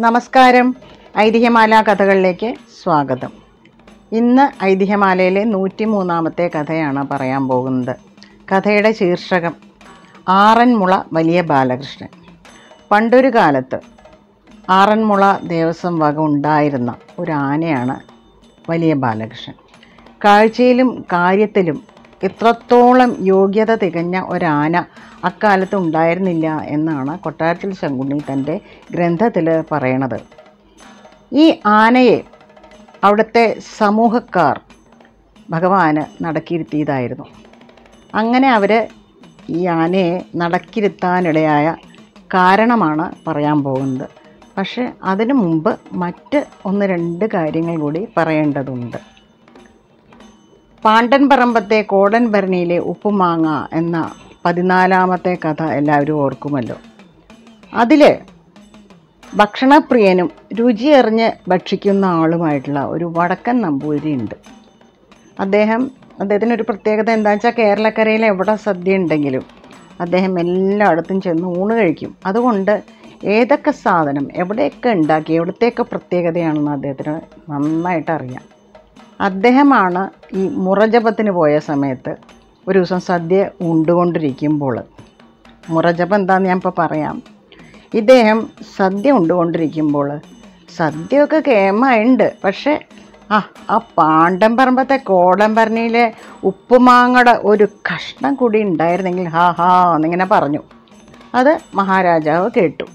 നമസ്കാരം ഐതിഹ്യമാല കഥകളിലേക്ക് സ്വാഗതം ഇന്ന് ഐതിഹ്യമാലയിലെ നൂറ്റി മൂന്നാമത്തെ കഥയാണ് പറയാൻ പോകുന്നത് കഥയുടെ ശീർഷകം ആറന്മുള വലിയ ബാലകൃഷ്ണൻ പണ്ടൊരു കാലത്ത് ആറന്മുള ദേവസ്വം വക ഉണ്ടായിരുന്ന ഒരു ആനയാണ് വലിയ ബാലകൃഷ്ണൻ കാഴ്ചയിലും കാര്യത്തിലും ഇത്രത്തോളം യോഗ്യത തികഞ്ഞ ഒരാന അക്കാലത്ത് ഉണ്ടായിരുന്നില്ല എന്നാണ് കൊട്ടാരത്തിൽ ശങ്കുണ്ണി തൻ്റെ ഗ്രന്ഥത്തിൽ പറയണത് ഈ ആനയെ അവിടുത്തെ സമൂഹക്കാർ ഭഗവാന് നടക്കിയിരുത്തിയതായിരുന്നു അങ്ങനെ അവർ ഈ ആനയെ നടക്കിരുത്താനിടയായ കാരണമാണ് പറയാൻ പോകുന്നത് പക്ഷേ അതിനു മുമ്പ് മറ്റ് ഒന്ന് രണ്ട് കാര്യങ്ങൾ കൂടി പറയേണ്ടതുണ്ട് പാണ്ടൻ പറമ്പത്തെ കോടൻ ഭരണിയിലെ ഉപ്പുമാങ്ങ എന്ന പതിനാലാമത്തെ കഥ എല്ലാവരും ഓർക്കുമല്ലോ അതിൽ ഭക്ഷണപ്രിയനും രുചിയറിഞ്ഞ് ഭക്ഷിക്കുന്ന ആളുമായിട്ടുള്ള ഒരു വടക്കൻ നമ്പൂതിരി ഉണ്ട് അദ്ദേഹം അദ്ദേഹത്തിനൊരു പ്രത്യേകത എന്താണെന്ന് വെച്ചാൽ കേരളക്കരയിൽ എവിടെ സദ്യ ഉണ്ടെങ്കിലും അദ്ദേഹം എല്ലായിടത്തും ചെന്ന് ഊണ് കഴിക്കും അതുകൊണ്ട് ഏതൊക്കെ സാധനം എവിടെയൊക്കെ ഉണ്ടാക്കി എവിടത്തെയൊക്കെ പ്രത്യേകതയാണെന്ന് അദ്ദേഹത്തിന് നന്നായിട്ട് അറിയാം അദ്ദേഹമാണ് ഈ മുറജപത്തിന് പോയ സമയത്ത് ഒരു ദിവസം സദ്യ ഉണ്ടുകൊണ്ടിരിക്കുമ്പോൾ മുറജപം എന്താണെന്ന് ഞാൻ ഇപ്പോൾ പറയാം ഇദ്ദേഹം സദ്യ ഉണ്ടുകൊണ്ടിരിക്കുമ്പോൾ സദ്യയൊക്കെ കേമായുണ്ട് പക്ഷേ ആ ആ പാണ്ടംപറമ്പത്തെ കോടംപരണിയിലെ ഉപ്പുമാങ്ങയുടെ ഒരു കഷ്ണം കൂടി ഉണ്ടായിരുന്നെങ്കിൽ ഹാ ഹാ എന്നിങ്ങനെ പറഞ്ഞു അത് മഹാരാജാവ് കേട്ടു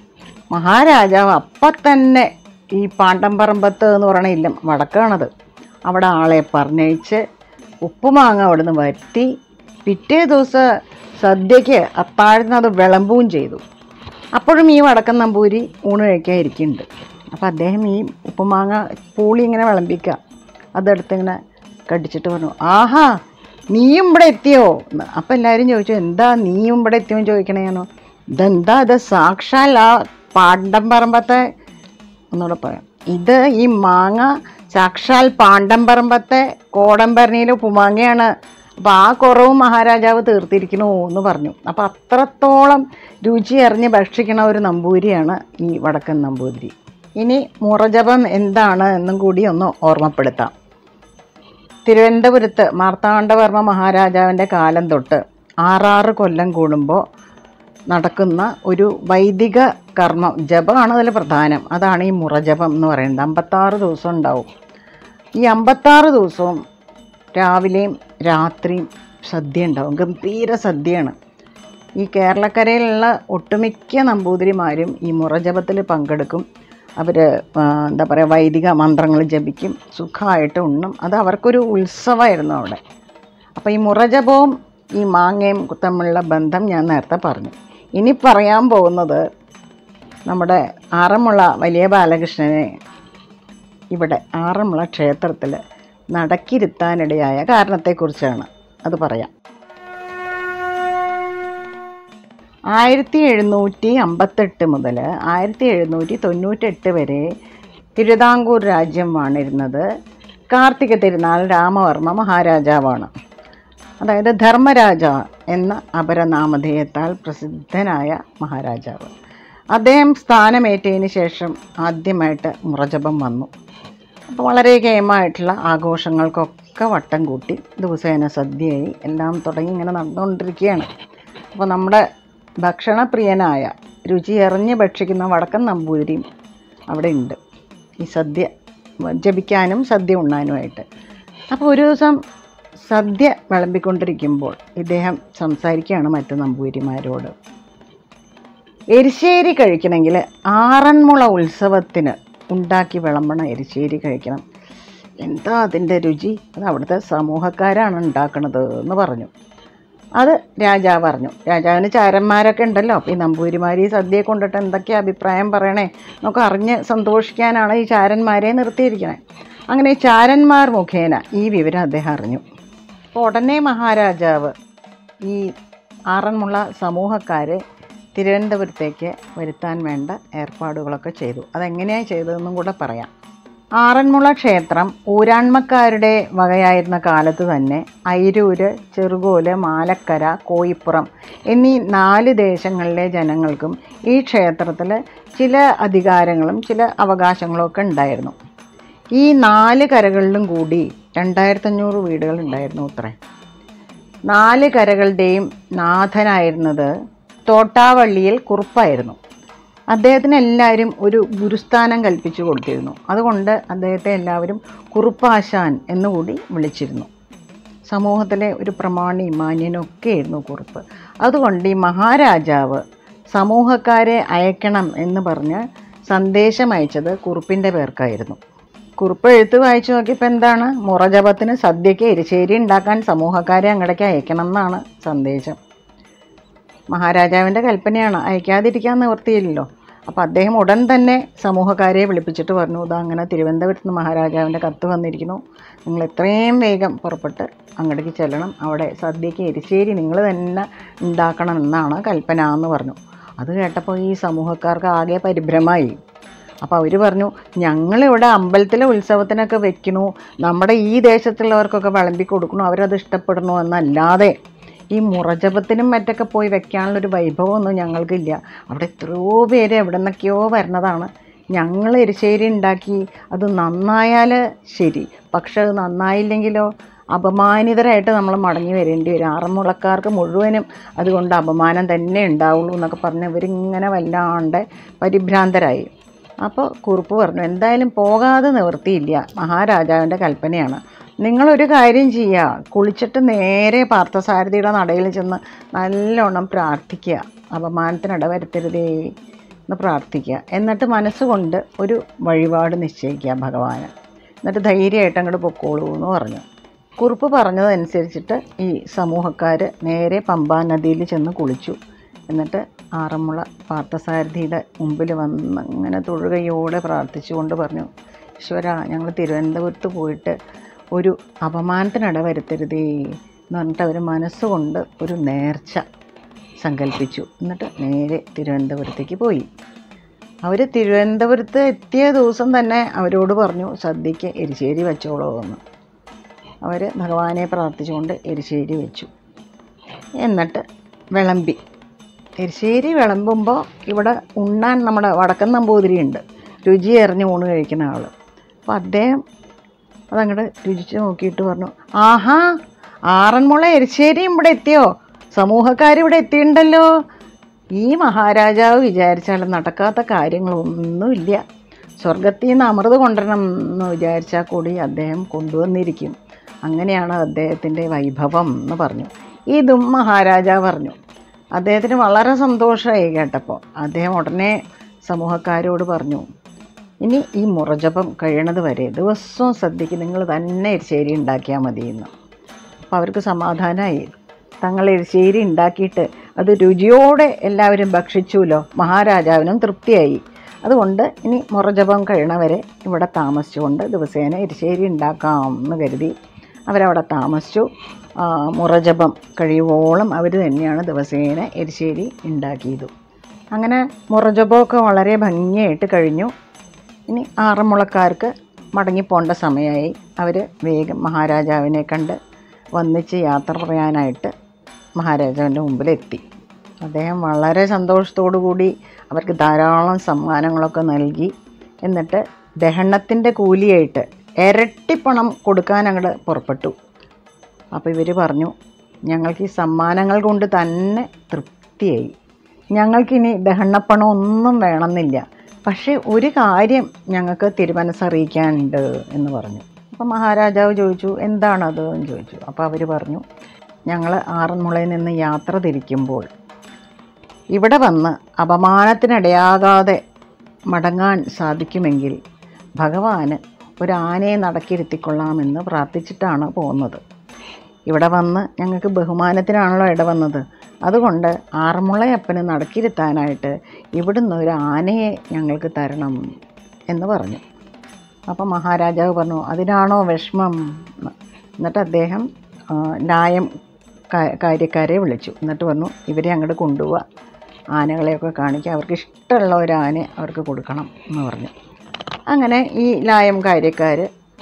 മഹാരാജാവ് അപ്പം തന്നെ ഈ പാണ്ടംപറമ്പത്ത് എന്ന് പറയണ ഇല്ലം വടക്കാണത് അവിടെ ആളെ പറഞ്ഞയച്ച് ഉപ്പുമാങ്ങ അവിടുന്ന് വരുത്തി പിറ്റേ ദിവസം സദ്യയ്ക്ക് അത്താഴ്ന്ന് അത് വിളമ്പുകയും ചെയ്തു അപ്പോഴും ഈ വടക്കൻ നമ്പൂരി ഊണ് കഴിക്കാൻ ഇരിക്കുന്നുണ്ട് അപ്പോൾ അദ്ദേഹം ഈ ഉപ്പുമാങ്ങ പൂളി ഇങ്ങനെ വിളമ്പിക്കുക അതെടുത്ത് ഇങ്ങനെ കടിച്ചിട്ട് പറഞ്ഞു ആഹാ നീയും ഇവിടെ എത്തിയോ എന്ന് അപ്പം എല്ലാവരും ചോദിച്ചു എന്താ നീയും ഇവിടെ എത്തിയോ എന്ന് ചോദിക്കണേനോ ഇതെന്താ ഇത് സാക്ഷാൽ ആ പാണ്ടം പറമ്പത്തെ ഒന്നുകൂടെ പറയാം ഇത് ഈ മാങ്ങ സാക്ഷാൽ പാണ്ടംപറമ്പത്തെ കോടംപരണിയിലെ ഉപ്പുമാങ്ങയാണ് അപ്പോൾ ആ കുറവ് മഹാരാജാവ് തീർത്തിരിക്കണു എന്ന് പറഞ്ഞു അപ്പോൾ അത്രത്തോളം രുചി അറിഞ്ഞ് ഭക്ഷിക്കണ ഒരു നമ്പൂതിരിയാണ് ഈ വടക്കൻ നമ്പൂതിരി ഇനി മുറജപം എന്താണ് എന്നും കൂടി ഒന്ന് ഓർമ്മപ്പെടുത്താം തിരുവനന്തപുരത്ത് മാർത്താണ്ഡവർമ്മ മഹാരാജാവിൻ്റെ കാലം തൊട്ട് ആറാറ് കൊല്ലം കൂടുമ്പോൾ നടക്കുന്ന ഒരു വൈദിക കർമ്മം ജപമാണ് അതിൽ പ്രധാനം അതാണ് ഈ മുറജപം എന്ന് പറയുന്നത് അമ്പത്താറ് ദിവസം ഉണ്ടാവും ഈ അമ്പത്താറ് ദിവസവും രാവിലെയും രാത്രിയും സദ്യ ഉണ്ടാവും ഗംഭീര സദ്യയാണ് ഈ കേരളക്കരയിലുള്ള ഒട്ടുമിക്ക നമ്പൂതിരിമാരും ഈ മുറജപത്തിൽ പങ്കെടുക്കും അവർ എന്താ പറയുക വൈദിക മന്ത്രങ്ങൾ ജപിക്കും സുഖമായിട്ട് ഉണ്ണും അത് അവർക്കൊരു ഉത്സവമായിരുന്നു അവിടെ അപ്പോൾ ഈ മുറജപവും ഈ മാങ്ങയും തമ്മിലുള്ള ബന്ധം ഞാൻ നേരത്തെ പറഞ്ഞു ഇനി പറയാൻ പോകുന്നത് നമ്മുടെ ആറന്മുള വലിയ ബാലകൃഷ്ണനെ ഇവിടെ ആറന്മുള ക്ഷേത്രത്തിൽ നടക്കിരുത്താനിടയായ കാരണത്തെക്കുറിച്ചാണ് അത് പറയാം ആയിരത്തി എഴുന്നൂറ്റി അമ്പത്തെട്ട് മുതൽ ആയിരത്തി എഴുന്നൂറ്റി തൊണ്ണൂറ്റെട്ട് വരെ തിരുവിതാംകൂർ രാജ്യം വാണിരുന്നത് കാർത്തിക തിരുനാൾ രാമവർമ്മ മഹാരാജാവാണ് അതായത് ധർമ്മരാജ എന്ന അപരനാമധേയത്താൽ പ്രസിദ്ധനായ മഹാരാജാവ് അദ്ദേഹം സ്ഥാനമേറ്റതിന് ശേഷം ആദ്യമായിട്ട് മുറജപം വന്നു അപ്പോൾ വളരെ കേമായിട്ടുള്ള ആഘോഷങ്ങൾക്കൊക്കെ വട്ടം കൂട്ടി ദിവസേന സദ്യയായി എല്ലാം തുടങ്ങി ഇങ്ങനെ നടന്നുകൊണ്ടിരിക്കുകയാണ് അപ്പോൾ നമ്മുടെ ഭക്ഷണപ്രിയനായ രുചിയറിഞ്ഞ് ഭക്ഷിക്കുന്ന വടക്കൻ നമ്പൂതിരിയും അവിടെ ഉണ്ട് ഈ സദ്യ ജപിക്കാനും സദ്യ ഉണ്ണാനുമായിട്ട് അപ്പോൾ ഒരു ദിവസം സദ്യ വിളമ്പിക്കൊണ്ടിരിക്കുമ്പോൾ ഇദ്ദേഹം സംസാരിക്കുകയാണ് മറ്റു നമ്പൂതിരിമാരോട് എരിശ്ശേരി കഴിക്കണമെങ്കിൽ ആറന്മുള ഉത്സവത്തിന് ഉണ്ടാക്കി വിളമ്പണ എരിശ്ശേരി കഴിക്കണം എന്താ അതിൻ്റെ രുചി അത് അവിടുത്തെ സമൂഹക്കാരാണ് ഉണ്ടാക്കണത് എന്ന് പറഞ്ഞു അത് രാജാവ് പറഞ്ഞു രാജാവിന് ചാരന്മാരൊക്കെ ഉണ്ടല്ലോ അപ്പോൾ ഈ നമ്പൂതിരിമാർ ഈ സദ്യയെ കൊണ്ടിട്ട് എന്തൊക്കെ അഭിപ്രായം പറയണേ എന്നൊക്കെ അറിഞ്ഞ് സന്തോഷിക്കാനാണ് ഈ ചാരന്മാരെ നിർത്തിയിരിക്കണേ അങ്ങനെ ഈ ചാരന്മാർ മുഖേന ഈ വിവരം അദ്ദേഹം അറിഞ്ഞു അപ്പോൾ ഉടനെ മഹാരാജാവ് ഈ ആറന്മുള സമൂഹക്കാരെ തിരുവനന്തപുരത്തേക്ക് വരുത്താൻ വേണ്ട ഏർപ്പാടുകളൊക്കെ ചെയ്തു അതെങ്ങനെയാണ് ചെയ്തതെന്നും കൂടെ പറയാം ആറന്മുള ക്ഷേത്രം ഊരാൺമക്കാരുടെ വകയായിരുന്ന കാലത്ത് തന്നെ അയിരൂര് ചെറുകോല് മാലക്കര കോയിപ്പുറം എന്നീ നാല് ദേശങ്ങളിലെ ജനങ്ങൾക്കും ഈ ക്ഷേത്രത്തിൽ ചില അധികാരങ്ങളും ചില അവകാശങ്ങളും ഒക്കെ ഉണ്ടായിരുന്നു ഈ നാല് കരകളിലും കൂടി രണ്ടായിരത്തഞ്ഞൂറ് വീടുകൾ ഉണ്ടായിരുന്നു അത്രേ നാല് കരകളുടെയും നാഥനായിരുന്നത് തോട്ടാവള്ളിയിൽ കുറുപ്പായിരുന്നു അദ്ദേഹത്തിന് എല്ലാവരും ഒരു ഗുരുസ്ഥാനം കൽപ്പിച്ചു കൊടുത്തിരുന്നു അതുകൊണ്ട് അദ്ദേഹത്തെ എല്ലാവരും കുറുപ്പാശാൻ എന്നുകൂടി വിളിച്ചിരുന്നു സമൂഹത്തിലെ ഒരു പ്രമാണി മാന്യനൊക്കെ ആയിരുന്നു കുറുപ്പ് അതുകൊണ്ട് ഈ മഹാരാജാവ് സമൂഹക്കാരെ അയക്കണം എന്ന് പറഞ്ഞ് സന്ദേശം അയച്ചത് കുറുപ്പിൻ്റെ പേർക്കായിരുന്നു കുറിപ്പ് എഴുത്ത് വായിച്ചു നോക്കിയപ്പോൾ എന്താണ് മുറജപത്തിന് സദ്യയ്ക്ക് എരിശ്ശേരി ഉണ്ടാക്കാൻ സമൂഹക്കാരെ അങ്ങടേക്ക് അയക്കണം എന്നാണ് സന്ദേശം മഹാരാജാവിൻ്റെ കൽപ്പനയാണ് അയക്കാതിരിക്കാൻ നിവർത്തിയില്ലല്ലോ അപ്പോൾ അദ്ദേഹം ഉടൻ തന്നെ സമൂഹക്കാരെ വിളിപ്പിച്ചിട്ട് പറഞ്ഞു ഇതാ അങ്ങനെ തിരുവനന്തപുരത്ത് നിന്ന് മഹാരാജാവിൻ്റെ കത്ത് വന്നിരിക്കുന്നു നിങ്ങൾ എത്രയും വേഗം പുറപ്പെട്ട് അങ്ങോട്ടേക്ക് ചെല്ലണം അവിടെ സദ്യയ്ക്ക് എരിശ്ശേരി നിങ്ങൾ തന്നെ ഉണ്ടാക്കണം എന്നാണ് കൽപ്പന എന്ന് പറഞ്ഞു അത് കേട്ടപ്പോൾ ഈ സമൂഹക്കാർക്ക് ആകെ പരിഭ്രമായി അപ്പോൾ അവർ പറഞ്ഞു ഞങ്ങളിവിടെ അമ്പലത്തിലെ ഉത്സവത്തിനൊക്കെ വെക്കണു നമ്മുടെ ഈ ദേശത്തുള്ളവർക്കൊക്കെ വിളമ്പി കൊടുക്കണു അവരത് ഇഷ്ടപ്പെടുന്നു എന്നല്ലാതെ ഈ മുറജപത്തിനും മറ്റൊക്കെ പോയി വെക്കാനുള്ളൊരു വൈഭവമൊന്നും ഞങ്ങൾക്കില്ല അവിടെ എത്രയോ പേര് എവിടെ നിന്നൊക്കെയോ വരുന്നതാണ് ഞങ്ങൾ എരിശ്ശേരി ഉണ്ടാക്കി അത് നന്നായാൽ ശരി പക്ഷെ അത് നന്നായില്ലെങ്കിലോ അപമാനിതരായിട്ട് നമ്മൾ മടങ്ങി വരേണ്ടി വരും ആറന്മുളക്കാർക്ക് മുഴുവനും അതുകൊണ്ട് അപമാനം തന്നെ ഉണ്ടാവുള്ളൂ എന്നൊക്കെ പറഞ്ഞ് ഇവരിങ്ങനെ വല്ലാണ്ട് പരിഭ്രാന്തരായി അപ്പോൾ കുറുപ്പ് പറഞ്ഞു എന്തായാലും പോകാതെ നിവൃത്തിയില്ല മഹാരാജാവിൻ്റെ കൽപ്പനയാണ് നിങ്ങളൊരു കാര്യം ചെയ്യുക കുളിച്ചിട്ട് നേരെ പാർത്ഥസാരഥിയുടെ നടയിൽ ചെന്ന് നല്ലോണം പ്രാർത്ഥിക്കുക അപമാനത്തിനിട വരുത്തരുതേ എന്ന് പ്രാർത്ഥിക്കുക എന്നിട്ട് മനസ്സുകൊണ്ട് ഒരു വഴിപാട് നിശ്ചയിക്കുക ഭഗവാന് എന്നിട്ട് ധൈര്യമായിട്ട് അങ്ങോട്ട് പൊക്കോളൂ എന്ന് പറഞ്ഞു കുറുപ്പ് പറഞ്ഞതനുസരിച്ചിട്ട് ഈ സമൂഹക്കാർ നേരെ പമ്പാ നദിയിൽ ചെന്ന് കുളിച്ചു എന്നിട്ട് ആറന്മുള പാർത്ഥസാരഥിയുടെ മുമ്പിൽ വന്ന് അങ്ങനെ തൊഴുകയോടെ പ്രാർത്ഥിച്ചുകൊണ്ട് പറഞ്ഞു ഈശ്വര ഞങ്ങൾ തിരുവനന്തപുരത്ത് പോയിട്ട് ഒരു അപമാനത്തിനിട വരുത്തരുതേ എന്ന് പറഞ്ഞിട്ട് അവർ മനസ്സുകൊണ്ട് ഒരു നേർച്ച സങ്കല്പിച്ചു എന്നിട്ട് നേരെ തിരുവനന്തപുരത്തേക്ക് പോയി അവർ തിരുവനന്തപുരത്ത് എത്തിയ ദിവസം തന്നെ അവരോട് പറഞ്ഞു സദ്യയ്ക്ക് എരിശ്ശേരി വെച്ചോളൂ എന്ന് അവർ ഭഗവാനെ പ്രാർത്ഥിച്ചുകൊണ്ട് എരിശ്ശേരി വെച്ചു എന്നിട്ട് വിളമ്പി എരിശ്ശേരി വിളമ്പുമ്പോൾ ഇവിടെ ഉണ്ണാൻ നമ്മുടെ വടക്കൻ നമ്പൂതിരി ഉണ്ട് രുചി എറിഞ്ഞ് ഊണ് കഴിക്കുന്ന ആൾ അപ്പോൾ അദ്ദേഹം അതങ്ങോട്ട് രുചിച്ച് നോക്കിയിട്ട് പറഞ്ഞു ആഹാ ആറന്മുള എരിശ്ശേരിയും ഇവിടെ എത്തിയോ സമൂഹക്കാർ ഇവിടെ എത്തിയിട്ടുണ്ടല്ലോ ഈ മഹാരാജാവ് വിചാരിച്ചാൽ നടക്കാത്ത കാര്യങ്ങളൊന്നുമില്ല സ്വർഗത്തിൽ നിന്ന് അമൃത് കൊണ്ടുവരണം എന്ന് വിചാരിച്ചാൽ കൂടി അദ്ദേഹം കൊണ്ടുവന്നിരിക്കും അങ്ങനെയാണ് അദ്ദേഹത്തിൻ്റെ വൈഭവം എന്ന് പറഞ്ഞു ഇതും മഹാരാജാവ് പറഞ്ഞു അദ്ദേഹത്തിന് വളരെ സന്തോഷമായി കേട്ടപ്പോൾ അദ്ദേഹം ഉടനെ സമൂഹക്കാരോട് പറഞ്ഞു ഇനി ഈ മുറജപം കഴിയണത് വരെ ദിവസവും സദ്യക്ക് നിങ്ങൾ തന്നെ എരിശ്ശേരി ഉണ്ടാക്കിയാൽ മതി എന്ന് അപ്പോൾ അവർക്ക് സമാധാനമായി തങ്ങൾ എരിശ്ശേരി ഉണ്ടാക്കിയിട്ട് അത് രുചിയോടെ എല്ലാവരും ഭക്ഷിച്ചുല്ലോ മഹാരാജാവിനും തൃപ്തിയായി അതുകൊണ്ട് ഇനി മുറജപം കഴിയണവരെ ഇവിടെ താമസിച്ചുകൊണ്ട് ദിവസേന എരിശ്ശേരി ഉണ്ടാക്കാം എന്ന് കരുതി അവരവിടെ താമസിച്ചു ആ, മുറജപം കഴിയുവോളം അവർ തന്നെയാണ് ദിവസേന എരിശ്ശേരി ഉണ്ടാക്കിയത് അങ്ങനെ മുറജപമൊക്കെ വളരെ ഭംഗിയായിട്ട് കഴിഞ്ഞു ഇനി ആറന്മുളക്കാർക്ക് മടങ്ങിപ്പോണ്ട സമയമായി അവർ വേഗം മഹാരാജാവിനെ കണ്ട് വന്നിച്ച് യാത്ര പറയാനായിട്ട് മഹാരാജാവിൻ്റെ മുമ്പിലെത്തി അദ്ദേഹം വളരെ സന്തോഷത്തോടു കൂടി അവർക്ക് ധാരാളം സമ്മാനങ്ങളൊക്കെ നൽകി എന്നിട്ട് ദഹനത്തിൻ്റെ കൂലിയായിട്ട് ഇരട്ടി പണം കൊടുക്കാൻ അങ്ങോട്ട് പുറപ്പെട്ടു അപ്പോൾ ഇവർ പറഞ്ഞു ഞങ്ങൾക്ക് ഈ സമ്മാനങ്ങൾ കൊണ്ട് തന്നെ തൃപ്തിയായി ഞങ്ങൾക്കിനി ദഹനപ്പണം ഒന്നും വേണമെന്നില്ല പക്ഷേ ഒരു കാര്യം ഞങ്ങൾക്ക് തിരുമനസ്സറിയിക്കാനുണ്ട് എന്ന് പറഞ്ഞു അപ്പോൾ മഹാരാജാവ് ചോദിച്ചു എന്താണത് എന്ന് ചോദിച്ചു അപ്പോൾ അവർ പറഞ്ഞു ഞങ്ങൾ ആറന്മുളയിൽ നിന്ന് യാത്ര തിരിക്കുമ്പോൾ ഇവിടെ വന്ന് അപമാനത്തിനിടയാകാതെ മടങ്ങാൻ സാധിക്കുമെങ്കിൽ ഭഗവാന് ഒരു ആനയെ നടക്കിരുത്തിക്കൊള്ളാമെന്ന് പ്രാർത്ഥിച്ചിട്ടാണ് പോകുന്നത് ഇവിടെ വന്ന് ഞങ്ങൾക്ക് ബഹുമാനത്തിനാണല്ലോ ഇട വന്നത് അതുകൊണ്ട് ആറന്മുളയപ്പന് നടക്കിരുത്താനായിട്ട് ഇവിടുന്ന് ഒരു ആനയെ ഞങ്ങൾക്ക് തരണം എന്ന് പറഞ്ഞു അപ്പം മഹാരാജാവ് പറഞ്ഞു അതിനാണോ വിഷമം എന്ന്. എന്നിട്ട് അദ്ദേഹം ആ, ലായം കാ- കാര്യക്കാരെ വിളിച്ചു എന്നിട്ട് പറഞ്ഞു ഇവരെ അങ്ങോട്ട് കൊണ്ടുപോവുക ആനകളെയൊക്കെ കാണിക്കുക അവർക്ക് ഇഷ്ടമുള്ള ഒരു ആനയെ അവർക്ക് കൊടുക്കണം എന്ന് പറഞ്ഞു അങ്ങനെ ഈ ലായം കാര്യക്കാർ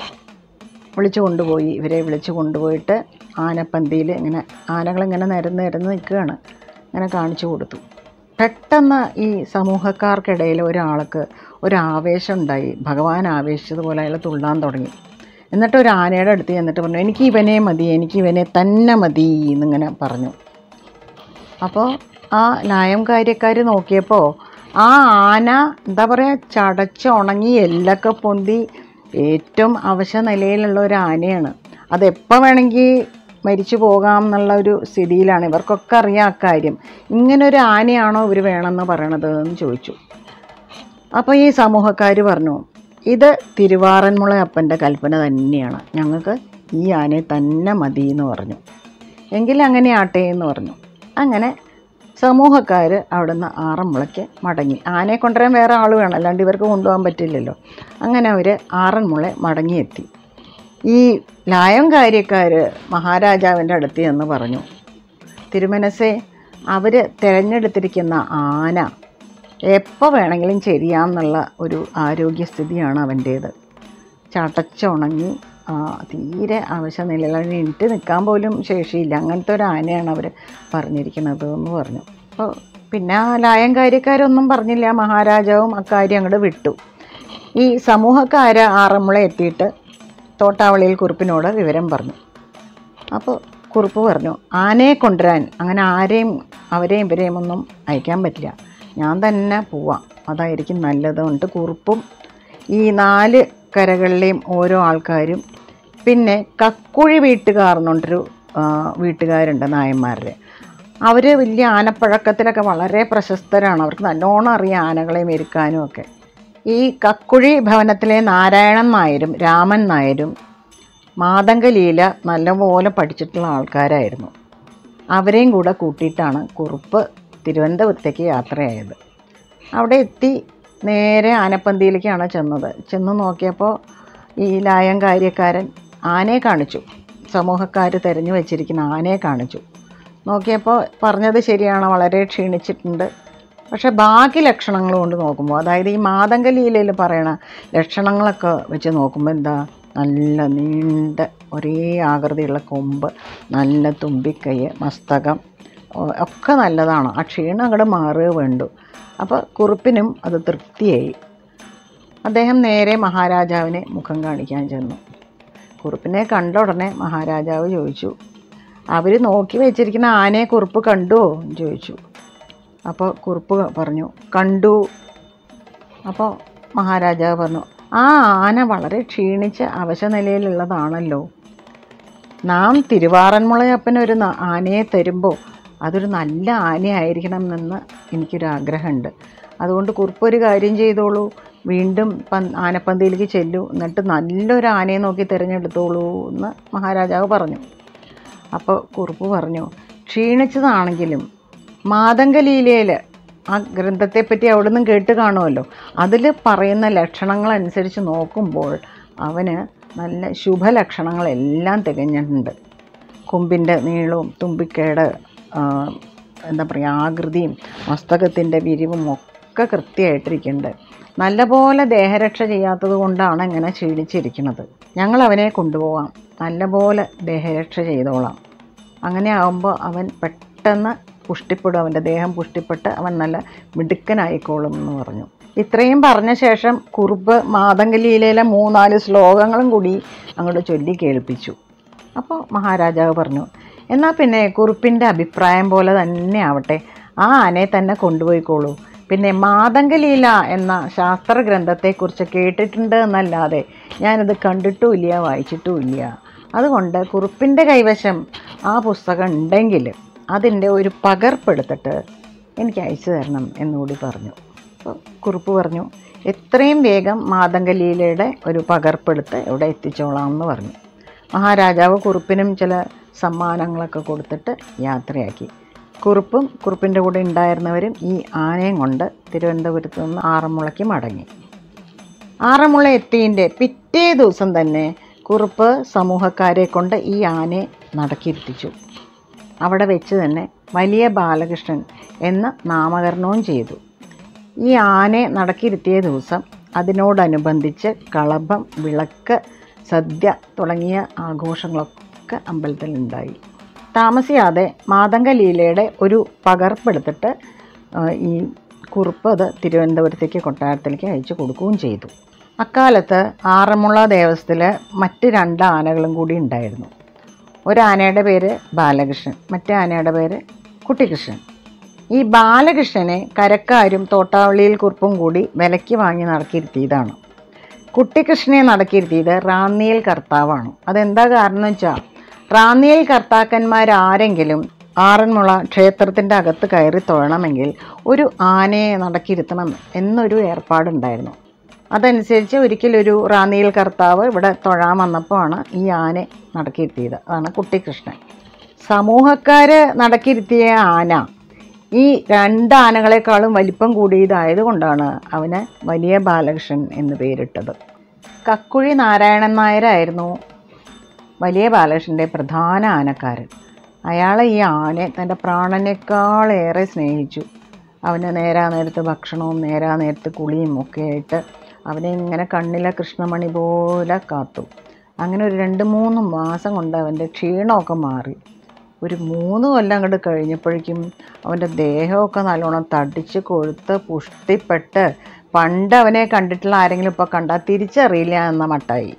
വിളിച്ചു കൊണ്ടുപോയി ഇവരെ വിളിച്ചു കൊണ്ടുപോയിട്ട് ആനപ്പന്തിയിൽ ഇങ്ങനെ ആനകളിങ്ങനെ നിരന്ന് നിരന്ന് നിൽക്കുകയാണ് ഇങ്ങനെ കാണിച്ചു കൊടുത്തു പെട്ടെന്ന് ഈ സമൂഹക്കാർക്കിടയിൽ ഒരാൾക്ക് ഒരു ആവേശം ഉണ്ടായി ഭഗവാൻ ആവേശിച്ചതുപോലെ അയാൾ തുള്ളാൻ തുടങ്ങി എന്നിട്ട് ഒരു ആനയുടെ അടുത്ത് ചെന്നിട്ട് പറഞ്ഞു എനിക്ക് ഇവനെ മതി എനിക്ക് ഇവനെ തന്നെ മതി എന്നിങ്ങനെ പറഞ്ഞു അപ്പോൾ ആ ലായം കാര്യക്കാർ നോക്കിയപ്പോൾ ആ ആന എന്താ പറയുക ചടച്ച് ഉണങ്ങി എല്ലൊക്കെ പൊന്തി ഏറ്റവും അവശ നിലയിലുള്ള ഒരു ആനയാണ് അതെപ്പോൾ വേണമെങ്കിൽ മരിച്ചു പോകാം എന്നുള്ള ഒരു സ്ഥിതിയിലാണ് ഇവർക്കൊക്കെ അറിയാം അക്കാര്യം ഇങ്ങനൊരു ആനയാണോ ഇവർ വേണമെന്ന് പറയണത് എന്ന് ചോദിച്ചു അപ്പോൾ ഈ സമൂഹക്കാർ പറഞ്ഞു ഇത് തിരുവാറന്മുള അപ്പൻ്റെ കൽപ്പന തന്നെയാണ് ഞങ്ങൾക്ക് ഈ ആനയെ തന്നെ മതി എന്ന് പറഞ്ഞു എങ്കിൽ അങ്ങനെ ആട്ടെ എന്ന് പറഞ്ഞു അങ്ങനെ സമൂഹക്കാർ അവിടുന്ന് ആറന്മുളയ്ക്ക് മടങ്ങി ആനയെ കൊണ്ടുവരാൻ വേറെ ആൾ വേണം അല്ലാണ്ട് ഇവർക്ക് കൊണ്ടുപോകാൻ പറ്റില്ലല്ലോ അങ്ങനെ അവർ ആറന്മുള മടങ്ങിയെത്തി ഈ ലായം കാര്യക്കാർ മഹാരാജാവിൻ്റെ അടുത്ത് എന്ന് പറഞ്ഞു തിരുമനസേ അവർ തിരഞ്ഞെടുത്തിരിക്കുന്ന ആന എപ്പോൾ വേണമെങ്കിലും ചെയ്യാമെന്നുള്ള ഒരു ആരോഗ്യസ്ഥിതിയാണ് അവൻ്റേത് ചടച്ചുണങ്ങി ആ, തീരെ അവശ നിലയിൽ അവന് എണീറ്റ് നിൽക്കാൻ പോലും ശേഷിയില്ല അങ്ങനത്തെ ഒരു ആനയാണ് അവർ പറഞ്ഞിരിക്കുന്നത് എന്ന് പറഞ്ഞു അപ്പോൾ പിന്നെ ആ ലായം കാര്യക്കാരൊന്നും പറഞ്ഞില്ല മഹാരാജാവും അക്കാര്യം അങ്ങോട്ട് വിട്ടു ഈ സമൂഹക്കാർ ആറന്മുള എത്തിയിട്ട് തോട്ടാവളിയിൽ കുറുപ്പിനോട് വിവരം പറഞ്ഞു അപ്പോൾ കുറുപ്പ് പറഞ്ഞു ആനയെ കൊണ്ടുവരാൻ അങ്ങനെ ആരെയും അവരെയും ഇവരെയും ഒന്നും അയക്കാൻ പറ്റില്ല ഞാൻ തന്നെ പോവാം അതായിരിക്കും നല്ലത് കൊണ്ട് കുറുപ്പും ഈ നാല് കരകളിലെയും ഓരോ ആൾക്കാരും പിന്നെ കക്കുഴി വീട്ടുകാർ എന്നുകൊണ്ടൊരു ആ, വീട്ടുകാരുണ്ട് നായന്മാരുടെ അവർ വലിയ ആനപ്പഴക്കത്തിലൊക്കെ വളരെ പ്രശസ്തരാണ് അവർക്ക് നല്ലോണം അറിയാം ആനകളെ മെരുക്കാനും ഒക്കെ ഈ കക്കുഴി ഭവനത്തിലെ നാരായണൻ നായരും രാമൻ നായരും മാതങ്കലീല നല്ലപോലെ പഠിച്ചിട്ടുള്ള ആൾക്കാരായിരുന്നു അവരെയും കൂടെ കൂട്ടിയിട്ടാണ് കുറുപ്പ് തിരുവനന്തപുരത്തേക്ക് യാത്രയായത് അവിടെ എത്തി നേരെ ആനപ്പന്തിയിലേക്കാണ് ചെന്നത് ചെന്ന് നോക്കിയപ്പോൾ ഈ ലായം കാര്യക്കാരൻ ആനയെ കാണിച്ചു സമൂഹക്കാർ തിരഞ്ഞു വെച്ചിരിക്കുന്ന ആനയെ കാണിച്ചു നോക്കിയപ്പോൾ പറഞ്ഞത് ശരിയാണ് വളരെ ക്ഷീണിച്ചിട്ടുണ്ട് പക്ഷേ ബാക്കി ലക്ഷണങ്ങൾ കൊണ്ട് നോക്കുമ്പോൾ അതായത് ഈ മാതങ്കലീലയിൽ പറയണ ലക്ഷണങ്ങളൊക്കെ വെച്ച് നോക്കുമ്പോൾ എന്താ നല്ല നീണ്ട ഒരേ ആകൃതിയുള്ള കൊമ്പ് നല്ല തുമ്പിക്കൈ മസ്തകം ഒ- ഒക്കെ നല്ലതാണ് ആ ക്ഷീണം അങ്ങോട്ട് മാറുക വേണ്ടു അപ്പോൾ കുറുപ്പിനും അത് തൃപ്തിയായി അദ്ദേഹം നേരെ മഹാരാജാവിനെ മുഖം കാണിക്കാൻ ചെന്നു കുറുപ്പിനെ കണ്ട ഉടനെ മഹാരാജാവ് ചോദിച്ചു അവർ നോക്കി വെച്ചിരിക്കുന്ന ആനയെ കുറുപ്പ് കണ്ടുവോ എന്ന് ചോദിച്ചു അപ്പോൾ കുറുപ്പ് പറഞ്ഞു കണ്ടു അപ്പോൾ മഹാരാജാവ് പറഞ്ഞു ആ ആന വളരെ ക്ഷീണിച്ച അവശ നിലയിലുള്ളതാണല്ലോ നാം തിരുവാറന്മുളയപ്പന് ഒരു ന- ആനയെ തരുമ്പോൾ അതൊരു നല്ല ആനയായിരിക്കണം എന്ന് എനിക്കൊരാഗ്രഹമുണ്ട് അതുകൊണ്ട് കുറുപ്പ് ഒരു കാര്യം ചെയ്തോളൂ വീണ്ടും പൻ ആനപ്പന്തിയിലേക്ക് ചെല്ലൂ എന്നിട്ട് നല്ലൊരു ആനയെ നോക്കി തിരഞ്ഞെടുത്തോളൂ എന്ന് മഹാരാജാവ് പറഞ്ഞു അപ്പോൾ കുറുപ്പ് പറഞ്ഞു ക്ഷീണിച്ചതാണെങ്കിലും മാതങ്കലീലയിൽ ആ ഗ്രന്ഥത്തെപ്പറ്റി അവിടെ നിന്നും കേട്ട് കാണുമല്ലോ അതിൽ പറയുന്ന ലക്ഷണങ്ങളനുസരിച്ച് നോക്കുമ്പോൾ അവന് നല്ല ശുഭലക്ഷണങ്ങളെല്ലാം തികഞ്ഞിട്ടുണ്ട് കൊമ്പിൻ്റെ നീളവും തുമ്പിക്കയുടെ ആ, എന്താ പറയുക ആകൃതിയും മസ്തകത്തിൻ്റെ വിരിവും ഒക്കെ കൃത്യമായിട്ടിരിക്കുന്നുണ്ട് നല്ലപോലെ ദേഹരക്ഷ ചെയ്യാത്തത് കൊണ്ടാണ് ഇങ്ങനെ ക്ഷീണിച്ചിരിക്കുന്നത് ഞങ്ങൾ അവനെ കൊണ്ടുപോകാം നല്ലപോലെ ദേഹരക്ഷ ചെയ്തോളാം അങ്ങനെ ആകുമ്പോൾ അവൻ പെട്ടെന്ന് പുഷ്ടിപ്പെടും അവൻ്റെ ദേഹം പുഷ്ടിപ്പെട്ട് അവൻ നല്ല മിടുക്കനായിക്കോളും എന്ന് പറഞ്ഞു ഇത്രയും പറഞ്ഞ ശേഷം കുറുപ്പ് മാതങ്കലീലയിലെ മൂന്നാല് ശ്ലോകങ്ങളും കൂടി അങ്ങോട്ട് ചൊല്ലി കേൾപ്പിച്ചു അപ്പോൾ മഹാരാജാവ് പറഞ്ഞു എന്നാൽ പിന്നെ കുറുപ്പിൻ്റെ അഭിപ്രായം പോലെ തന്നെ ആവട്ടെ ആ ആനയെ തന്നെ കൊണ്ടുപോയിക്കോളൂ പിന്നെ മാതങ്കലീല എന്ന ശാസ്ത്ര ഗ്രന്ഥത്തെക്കുറിച്ച് കേട്ടിട്ടുണ്ട് എന്നല്ലാതെ ഞാനത് കണ്ടിട്ടുമില്ല വായിച്ചിട്ടുമില്ല അതുകൊണ്ട് കുറുപ്പിൻ്റെ കൈവശം ആ പുസ്തകം ഉണ്ടെങ്കിൽ അതിൻ്റെ ഒരു പകർപ്പെടുത്തിട്ട് എനിക്ക് അയച്ചു തരണം എന്നുകൂടി പറഞ്ഞു അപ്പോൾ കുറുപ്പ് പറഞ്ഞു എത്രയും വേഗം മാതങ്കലീലയുടെ ഒരു പകർപ്പെടുത്ത് ഇവിടെ എത്തിച്ചോളാം എന്ന് പറഞ്ഞു മഹാരാജാവ് കുറുപ്പിനും ചില സമ്മാനങ്ങളൊക്കെ കൊടുത്തിട്ട് യാത്രയാക്കി കുറുപ്പും കുറുപ്പിൻ്റെ കൂടെ ഉണ്ടായിരുന്നവരും ഈ ആനയും കൊണ്ട് തിരുവനന്തപുരത്ത് നിന്ന് ആറന്മുളയ്ക്ക് മടങ്ങി ആറന്മുള എത്തിയതിൻ്റെ പിറ്റേ ദിവസം തന്നെ കുറുപ്പ് സമൂഹക്കാരെ കൊണ്ട് ഈ ആനയെ നടക്കിരുത്തിച്ചു അവിടെ വെച്ച് തന്നെ വലിയ ബാലകൃഷ്ണൻ എന്ന് നാമകരണവും ചെയ്തു ഈ ആനയെ നടക്കിരുത്തിയ ദിവസം അതിനോടനുബന്ധിച്ച് കളഭം വിളക്ക് സദ്യ തുടങ്ങിയ ആഘോഷങ്ങളൊക്കെ അമ്പലത്തിലുണ്ടായി താമസിയാതെ മാതംഗ ലീലയുടെ ഒരു പകർപ്പെടുത്തിട്ട് ആ, ഈ കുറിപ്പ് അത് തിരുവനന്തപുരത്തേക്ക് കൊട്ടാരത്തിലേക്ക് അയച്ചു കൊടുക്കുകയും ചെയ്തു അക്കാലത്ത് ആറന്മുള ദേവസ്ഥത്തിൽ മറ്റ് രണ്ട് ആനകളും കൂടി ഉണ്ടായിരുന്നു ഒരു ആനയുടെ പേര് ബാലകൃഷ്ണൻ മറ്റേ ആനയുടെ പേര് കുട്ടിക്കൃഷ്ണൻ ഈ ബാലകൃഷ്ണനെ കരക്കാരും തോട്ടാവള്ളിയിൽ കുറുപ്പും കൂടി വിലയ്ക്ക് വാങ്ങി നടക്കിയിരുത്തിയതാണ് കുട്ടിക്കൃഷ്ണനെ നടക്കിയിരുത്തിയത് റാന്നിയിൽ കർത്താവാണ് അതെന്താ കാരണം എന്ന് വെച്ചാൽ റാന്നിയിൽ കർത്താക്കന്മാരാരെങ്കിലും ആറന്മുള ക്ഷേത്രത്തിൻ്റെ അകത്ത് കയറി തൊഴണമെങ്കിൽ ഒരു ആനയെ നടക്കിയിരുത്തണം എന്നൊരു ഏർപ്പാടുണ്ടായിരുന്നു അതനുസരിച്ച് ഒരിക്കലൊരു റാന്നിയിൽ കർത്താവ് ഇവിടെ തൊഴാൻ വന്നപ്പോഴാണ് ഈ ആനെ നടക്കിയിരുത്തിയത് അതാണ് കുട്ടിക്കൃഷ്ണൻ സമൂഹക്കാർ നടക്കിയിരുത്തിയ ആന ഈ രണ്ട് ആനകളെക്കാളും വലിപ്പം കൂടിയതായതുകൊണ്ടാണ് അവന് വലിയ ബാലകൃഷ്ണൻ എന്ന് പേരിട്ടത് കക്കുഴി നാരായണൻ നായരായിരുന്നു വലിയ ബാലകൃഷ്ണൻ്റെ പ്രധാന ആനക്കാരൻ അയാൾ ഈ ആനയെ തൻ്റെ പ്രാണനേക്കാളേറെ സ്നേഹിച്ചു അവന് നേരാ നേരത്ത് ഭക്ഷണവും നേരാ നേരത്ത് കുളിയും ഒക്കെ ആയിട്ട് അവനെ ഇങ്ങനെ കണ്ണിലെ കൃഷ്ണമണി പോലെ കാത്തു അങ്ങനെ ഒരു രണ്ട് മൂന്ന് മാസം കൊണ്ട് അവൻ്റെ ക്ഷീണമൊക്കെ മാറി ഒരു മൂന്ന് കൊല്ലം അങ്ങോട്ട് കഴിഞ്ഞപ്പോഴേക്കും അവൻ്റെ ദേഹമൊക്കെ നല്ലോണം തടിച്ച് കൊഴുത്ത് പുഷ്ടിപ്പെട്ട് പണ്ട് അവനെ കണ്ടിട്ടുള്ള ആരെങ്കിലും ഇപ്പോൾ കണ്ടാൽ തിരിച്ചറിയില്ല എന്ന മട്ടായി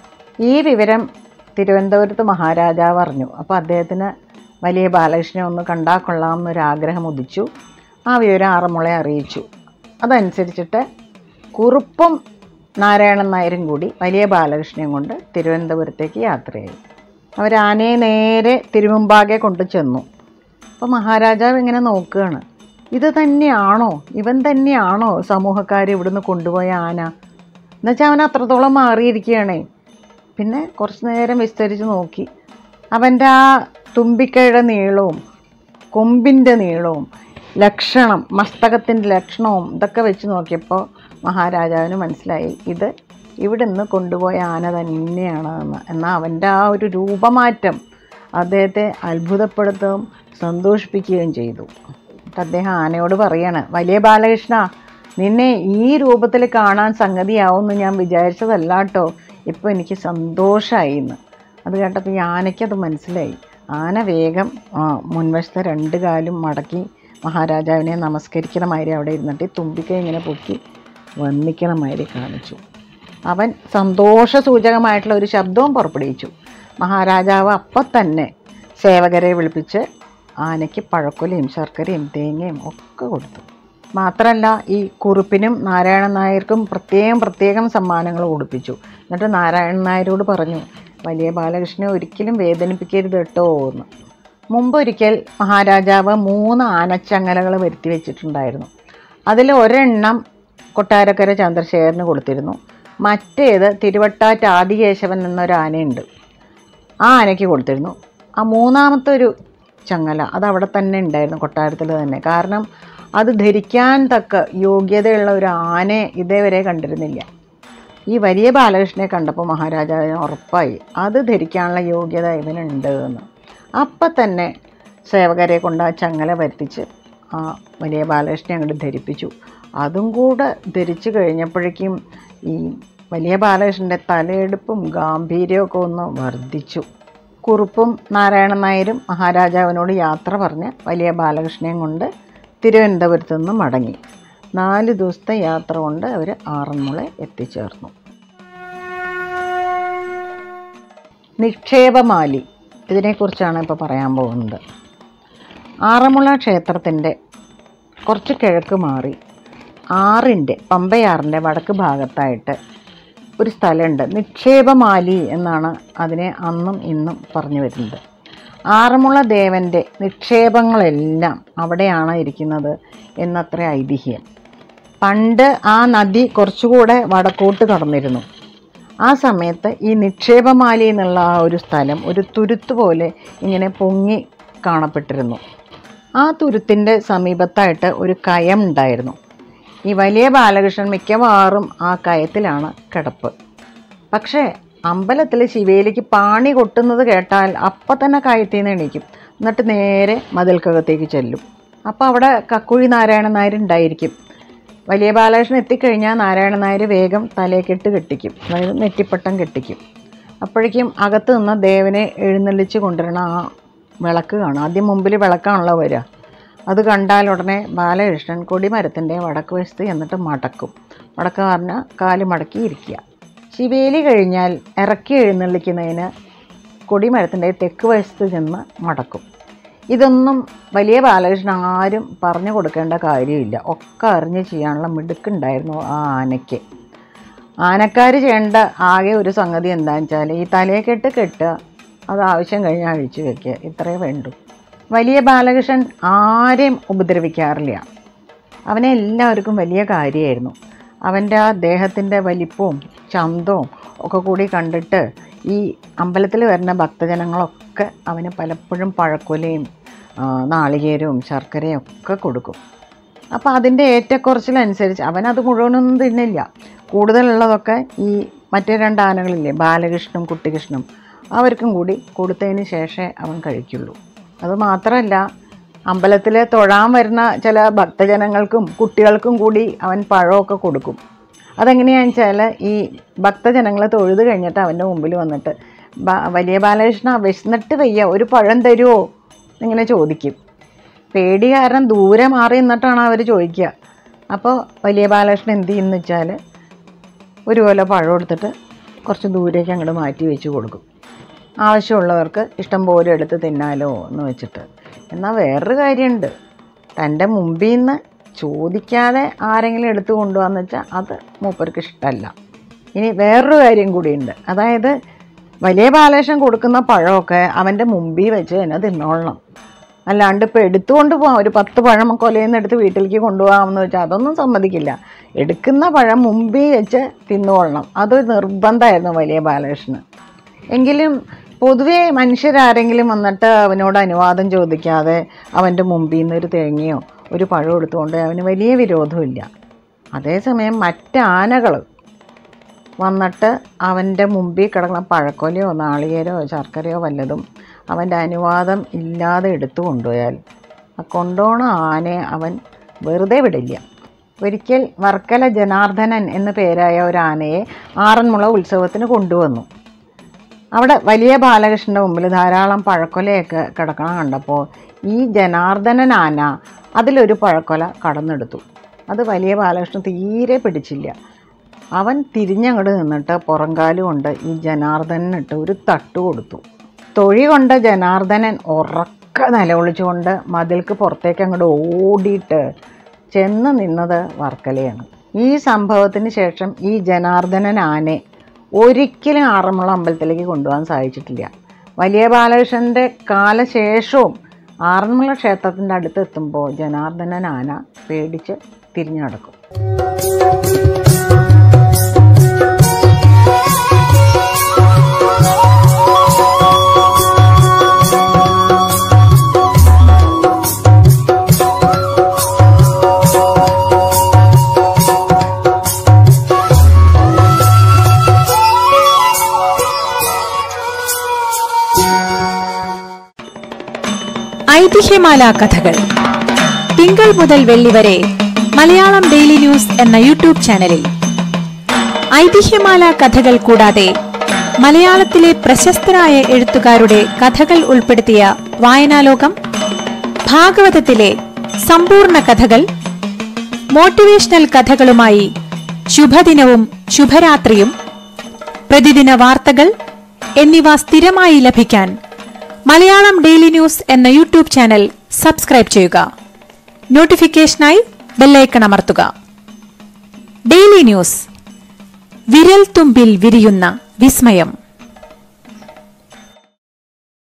ഈ വിവരം തിരുവനന്തപുരത്ത് മഹാരാജാവ് അറിഞ്ഞു അപ്പോൾ അദ്ദേഹത്തിന് വലിയ ബാലകൃഷ്ണനെ ഒന്ന് കണ്ടാൽ കൊള്ളാം എന്നൊരാഗ്രഹം ഉദിച്ചു ആ വിവരം ആറന്മുളയെ അറിയിച്ചു അതനുസരിച്ചിട്ട് കുറുപ്പും നാരായണൻ നായരും കൂടി വലിയ ബാലകൃഷ്ണനെയും കൊണ്ട് തിരുവനന്തപുരത്തേക്ക് യാത്രയായി അവർ ആനയെ നേരെ തിരുമുമ്പാകെ കൊണ്ടു ചെന്നു അപ്പോൾ മഹാരാജാവ് ഇങ്ങനെ നോക്കുകയാണ് ഇത് തന്നെയാണോ ഇവൻ തന്നെയാണോ സമൂഹക്കാർ ഇവിടുന്ന് കൊണ്ടുപോയ ആന എന്നുവെച്ചാൽ അവൻ അത്രത്തോളം മാറിയിരിക്കുകയാണേ പിന്നെ കുറച്ച് നേരം വിസ്തരിച്ച് നോക്കി അവൻ്റെ ആ തുമ്പിക്കൈയുടെ നീളവും കൊമ്പിൻ്റെ നീളവും ലക്ഷണം മസ്തകത്തിൻ്റെ ലക്ഷണവും ഇതൊക്കെ വെച്ച് നോക്കിയപ്പോൾ മഹാരാജാവിന് മനസ്സിലായി ഇത് ഇവിടുന്ന് കൊണ്ടുപോയ ആന തന്നെയാണ് എന്ന് എന്നാൽ അവൻ്റെ ആ ഒരു രൂപമാറ്റം അദ്ദേഹത്തെ അത്ഭുതപ്പെടുത്തുകയും സന്തോഷിപ്പിക്കുകയും ചെയ്തു എന്നിട്ട് അദ്ദേഹം ആനയോട് പറയാണ് വലിയ ബാലകൃഷ്ണ നിന്നെ ഈ രൂപത്തിൽ കാണാൻ സംഗതിയാവുമെന്ന് ഞാൻ വിചാരിച്ചതല്ല കേട്ടോ ഇപ്പോൾ എനിക്ക് സന്തോഷമായി എന്ന് അത് കേട്ടപ്പോൾ ഈ ആനയ്ക്കത് മനസ്സിലായി ആന വേഗം ആ, മുൻവശത്തെ രണ്ട് കാലും മടക്കി മഹാരാജാവിനെ നമസ്കരിക്കണ മാതിരി അവിടെ ഇരുന്നിട്ട് ഈ തുമ്പിക്കൈ ഇങ്ങനെ പൊക്കി വന്ദിക്കണ മാതിരി കാണിച്ചു അവൻ സന്തോഷസൂചകമായിട്ടുള്ള ഒരു ശബ്ദവും പുറപ്പെടുവിച്ചു മഹാരാജാവ് അപ്പം തന്നെ സേവകരെ വിളിപ്പിച്ച് ആനയ്ക്ക് പഴക്കൊലയും ശർക്കരയും തേങ്ങയും ഒക്കെ കൊടുത്തു മാത്രമല്ല ഈ കുറുപ്പിനും നാരായണൻ നായർക്കും പ്രത്യേകം പ്രത്യേകം സമ്മാനങ്ങൾ കൊടുപ്പിച്ചു എന്നിട്ട് നാരായണൻ നായരോട് പറഞ്ഞു വലിയ ബാലകൃഷ്ണനെ ഒരിക്കലും വേദനിപ്പിക്കരുത് കേട്ടോ എന്ന് മുമ്പൊരിക്കൽ മഹാരാജാവ് മൂന്ന് ആനച്ചങ്ങലകൾ വരുത്തി വെച്ചിട്ടുണ്ടായിരുന്നു അതിൽ ഒരെണ്ണം കൊട്ടാരക്കര ചന്ദ്രശേഖരന് കൊടുത്തിരുന്നു മറ്റേത് തിരുവട്ടാറ്റ് ആദികേശവൻ എന്നൊരു ആനയുണ്ട് ആ ആനയ്ക്ക് കൊടുത്തിരുന്നു ആ മൂന്നാമത്തെ ഒരു ചങ്ങല അത് അവിടെ തന്നെ ഉണ്ടായിരുന്നു കൊട്ടാരത്തിൽ തന്നെ കാരണം അത് ധരിക്കാൻ തക്ക യോഗ്യതയുള്ള ഒരു ആനയെ ഇതേവരെ കണ്ടിരുന്നില്ല ഈ വലിയ ബാലകൃഷ്ണനെ കണ്ടപ്പോൾ മഹാരാജാവിന് ഉറപ്പായി അത് ധരിക്കാനുള്ള യോഗ്യത ഇവനുണ്ട് എന്ന് അപ്പം തന്നെ സേവകരെ കൊണ്ട് ആ ചങ്ങല വരുത്തിച്ച് ആ വലിയ ബാലകൃഷ്ണനെ അങ്ങോട്ട് ധരിപ്പിച്ചു അതും കൂടെ ധരിച്ചു കഴിഞ്ഞപ്പോഴേക്കും ഈ വലിയ ബാലകൃഷ്ണൻ്റെ തലയെടുപ്പും ഗാംഭീര്യമൊക്കെ ഒന്ന് വർദ്ധിച്ചു കുറുപ്പും നാരായണൻ നായരും മഹാരാജാവിനോട് യാത്ര പറഞ്ഞ് വലിയ ബാലകൃഷ്ണനെയും കൊണ്ട് തിരുവനന്തപുരത്ത് നിന്ന് മടങ്ങി നാല് ദിവസത്തെ യാത്ര കൊണ്ട് അവർ ആറന്മുള എത്തിച്ചേർന്നു നിക്ഷേപമാലി ഇതിനെക്കുറിച്ചാണ് ഇപ്പോൾ പറയാൻ പോകുന്നത് ആറന്മുള ക്ഷേത്രത്തിൻ്റെ കുറച്ച് കിഴക്ക് മാറി ആറിൻ്റെ പമ്പയാറിൻ്റെ വടക്ക് ഭാഗത്തായിട്ട് ഒരു സ്ഥലമുണ്ട് നിക്ഷേപമാലി എന്നാണ് അതിനെ അന്നും ഇന്നും പറഞ്ഞു വരുന്നത് ആറന്മുള ദേവൻ്റെ നിക്ഷേപങ്ങളെല്ലാം അവിടെയാണ് ഇരിക്കുന്നത് എന്നത്ര ഐതിഹ്യം പണ്ട് ആ നദി കുറച്ചുകൂടെ വടക്കോട്ട് കടന്നിരുന്നു ആ സമയത്ത് ഈ നിക്ഷേപമാലി എന്നുള്ള ആ ഒരു സ്ഥലം ഒരു തുരുത്ത് പോലെ ഇങ്ങനെ പൊങ്ങി കാണപ്പെട്ടിരുന്നു ആ തുരുത്തിൻ്റെ സമീപത്തായിട്ട് ഒരു കയം ഉണ്ടായിരുന്നു ഈ വലിയ ബാലകൃഷ്ണൻ മിക്കവാറും ആ കയത്തിലാണ് കിടപ്പ് പക്ഷേ അമ്പലത്തിൽ ശിവേലിക്ക് പാണി കൊട്ടുന്നത് കേട്ടാൽ അപ്പം തന്നെ കയത്തിൽ നിന്ന് എണീക്കും എന്നിട്ട് നേരെ മതിൽക്കകത്തേക്ക് ചെല്ലും അപ്പോൾ അവിടെ കക്കുഴി നാരായണൻ നായർ ഉണ്ടായിരിക്കും വലിയ ബാലകൃഷ്ണൻ എത്തിക്കഴിഞ്ഞാൽ നാരായണ നായർ വേഗം തലയെക്കെട്ട് കെട്ടിക്കും അതായത് നെറ്റിപ്പട്ടം കെട്ടിക്കും അപ്പോഴേക്കും അകത്ത് നിന്ന് ദേവനെ എഴുന്നള്ളിച്ച് കൊണ്ടുവരണ ആ വിളക്ക് കാണും ആദ്യം മുമ്പിൽ വിളക്കാണല്ലോ വരിക അത് കണ്ടാൽ ഉടനെ ബാലകൃഷ്ണൻ കൊടിമരത്തിൻ്റെ വടക്ക് വശത്ത് എന്നിട്ട് മടക്കും മടക്കുക പറഞ്ഞാൽ കാല് മടക്കി ഇരിക്കുക ശിവേലി കഴിഞ്ഞാൽ ഇറക്കി എഴുന്നള്ളിക്കുന്നതിന് കൊടിമരത്തിൻ്റെ തെക്ക് വശത്ത് ചെന്ന് മടക്കും ഇതൊന്നും വലിയ ബാലകൃഷ്ണൻ ആരും പറഞ്ഞു കൊടുക്കേണ്ട കാര്യമില്ല ഒക്കെ അറിഞ്ഞ് ചെയ്യാനുള്ള മിടുക്കുണ്ടായിരുന്നു ആ ആനയ്ക്ക് ആനക്കാർ ചെയ്യേണ്ട ആകെ ഒരു സംഗതി എന്താണെന്ന് വെച്ചാൽ ഈ തലയെക്കെട്ട് കെട്ടുക അത് ആവശ്യം കഴിഞ്ഞ് അഴിച്ചു വെക്കുക ഇത്രയേ വേണ്ടൂ വലിയ ബാലകൃഷ്ണൻ ആരെയും ഉപദ്രവിക്കാറില്ല അവനെ എല്ലാവർക്കും വലിയ കാര്യമായിരുന്നു അവൻ്റെ ആ ദേഹത്തിൻ്റെ വലിപ്പവും ചന്തവും ഒക്കെ കൂടി കണ്ടിട്ട് ഈ അമ്പലത്തിൽ വരുന്ന ഭക്തജനങ്ങളൊക്കെ അവന് പലപ്പോഴും പഴക്കൊലയും ആ, നാളികേരവും ശർക്കരയും ഒക്കെ കൊടുക്കും അപ്പോൾ അതിൻ്റെ ഏറ്റക്കുറച്ചിലനുസരിച്ച് അവനത് മുഴുവനൊന്നും തിന്നില്ല കൂടുതലുള്ളതൊക്കെ ഈ മറ്റേ രണ്ട് ആനകളില്ലേ ബാലകൃഷ്ണനും കുട്ടികൃഷ്ണനും അവർക്കും കൂടി കൊടുത്തതിന് ശേഷമേ അവൻ കഴിക്കുള്ളൂ അത് മാത്രമല്ല അമ്പലത്തിൽ തൊഴാൻ വരുന്ന ചില ഭക്തജനങ്ങൾക്കും കുട്ടികൾക്കും കൂടി അവൻ പഴമൊക്കെ കൊടുക്കും അതെങ്ങനെയാണെന്ന് വെച്ചാൽ ഈ ഭക്തജനങ്ങൾ തൊഴുത് കഴിഞ്ഞിട്ട് അവൻ്റെ മുമ്പിൽ വന്നിട്ട് ബ- വലിയ ബാലകൃഷ്ണ വിശന്നിട്ട് വയ്യ ഒരു പഴം തരുമോ ഇങ്ങനെ ചോദിക്കും പേടി കാരണം ദൂരെ മാറി നിന്നിട്ടാണ് അവർ ചോദിക്കുക അപ്പോൾ വലിയ ബാലകൃഷ്ണൻ എന്ത് ചെയ്യുന്നു വെച്ചാൽ ഒരു കൊല പഴം എടുത്തിട്ട് കുറച്ച് ദൂരേക്ക് അങ്ങോട്ട് മാറ്റി വെച്ച് കൊടുക്കും ആവശ്യമുള്ളവർക്ക് ഇഷ്ടം പോലെ എടുത്ത് തിന്നാലോ എന്ന് വെച്ചിട്ട് എന്നാൽ വേറൊരു കാര്യമുണ്ട് തൻ്റെ മുമ്പിൽ നിന്ന് ചോദിക്കാതെ ആരെങ്കിലും എടുത്തു കൊണ്ടുപോകാന്ന് വെച്ചാൽ അത് മൂപ്പർക്ക് ഇഷ്ടമല്ല ഇനി വേറൊരു കാര്യം കൂടിയുണ്ട് അതായത് വലിയ ബാലകൃഷ്ണൻ കൊടുക്കുന്ന പഴമൊക്കെ അവൻ്റെ മുമ്പിൽ വെച്ച് തന്നെ തിന്നോളണം അല്ലാണ്ട് ഇപ്പോൾ എടുത്തുകൊണ്ട് പോകാം ഒരു പത്ത് പഴം കൊലയിൽ നിന്ന് എടുത്ത് വീട്ടിലേക്ക് കൊണ്ടുപോകാമെന്ന് വെച്ചാൽ അതൊന്നും സമ്മതിക്കില്ല എടുക്കുന്ന പഴം മുമ്പിൽ വെച്ച് തിന്നുകൊള്ളണം അത് നിർബന്ധമായിരുന്നു വലിയ ബാലകൃഷ്ണൻ എങ്കിലും പൊതുവേ മനുഷ്യരാരെങ്കിലും വന്നിട്ട് അവനോട് അനുവാദം ചോദിക്കാതെ അവൻ്റെ മുമ്പിൽ നിന്ന് ഒരു തേങ്ങയോ ഒരു പഴം എടുത്തുകൊണ്ട് അവന് വലിയ വിരോധമില്ല അതേസമയം മറ്റാനകൾ വന്നിട്ട് അവൻ്റെ മുമ്പിൽ കിടക്കുന്ന പഴക്കൊലയോ നാളികേരോ ശർക്കരയോ വല്ലതും അവൻ്റെ അനുവാദം ഇല്ലാതെ എടുത്തു കൊണ്ടുപോയാൽ ആ കൊണ്ടുപോണ ആനയെ അവൻ വെറുതെ വിടില്ല ഒരിക്കൽ വർക്കല ജനാർദ്ദനൻ എന്ന പേരായ ഒരു ആനയെ ആറന്മുള ഉത്സവത്തിന് കൊണ്ടുവന്നു അവിടെ വലിയ ബാലകൃഷ്ണൻ്റെ മുമ്പിൽ ധാരാളം പഴക്കൊലയൊക്കെ കിടക്കണം കണ്ടപ്പോൾ ഈ ജനാർദ്ദനൻ ആന അതിലൊരു പഴക്കൊല കടന്നെടുത്തു അത് വലിയ ബാലകൃഷ്ണൻ തീരെ പിടിച്ചില്ല അവൻ തിരിഞ്ഞങ്ങോട്ട് നിന്നിട്ട് പുറംകാല് കൊണ്ട് ഈ ജനാർദ്ദനനിട്ട് ഒരു തട്ട് കൊടുത്തു തൊഴി കൊണ്ട ജനാർദ്ദനൻ ഉറക്ക നിലവിളിച്ചുകൊണ്ട് മതിൽക്ക് പുറത്തേക്ക് അങ്ങോട്ട് ഓടിയിട്ട് ചെന്ന് നിന്നത് വർക്കലയാണ് ഈ സംഭവത്തിന് ശേഷം ഈ ജനാർദ്ദനൻ ആനെ ഒരിക്കലും ആറന്മുള അമ്പലത്തിലേക്ക് കൊണ്ടുപോകാൻ സാധിച്ചിട്ടില്ല വലിയ ബാലകൃഷ്ണൻ്റെ കാലശേഷവും ആറന്മുള ക്ഷേത്രത്തിൻ്റെ അടുത്ത് എത്തുമ്പോൾ ജനാർദ്ദനൻ ആന പേടിച്ച് തിരിഞ്ഞു നടക്കും ഐതിഹ്യമാല കഥകൾ തിങ്കൾ മുതൽ വെള്ളി വരെ മലയാളം ഡെയിലി ന്യൂസ് എന്ന യൂട്യൂബ് ചാനലിൽ ഐതിഹ്യമാല കഥകൾ കൂടാതെ മലയാളത്തിലെ പ്രശസ്തരായ എഴുത്തുകാരുടെ കഥകൾ ഉൾപ്പെടുത്തിയ വായനാലോകം ഭാഗവതത്തിലെ സമ്പൂർണ്ണ കഥകൾ മോട്ടിവേഷണൽ കഥകളുമായി ശുഭദിനവും ശുഭരാത്രിയും പ്രതിദിന വാർത്തകൾ എന്നിവ സ്ഥിരമായി ലഭിക്കാൻ മലയാളം ഡെയിലി ന്യൂസ് എന്ന യൂട്യൂബ് ചാനൽ സബ്സ്ക്രൈബ് ചെയ്യുക നോട്ടിഫിക്കേഷനായി ബെല്ലൈക്കൺ അമർത്തുക ഡെയിലി ന്യൂസ് വിരൽ തുമ്പിൽ വിരിയുന്ന വിസ്മയം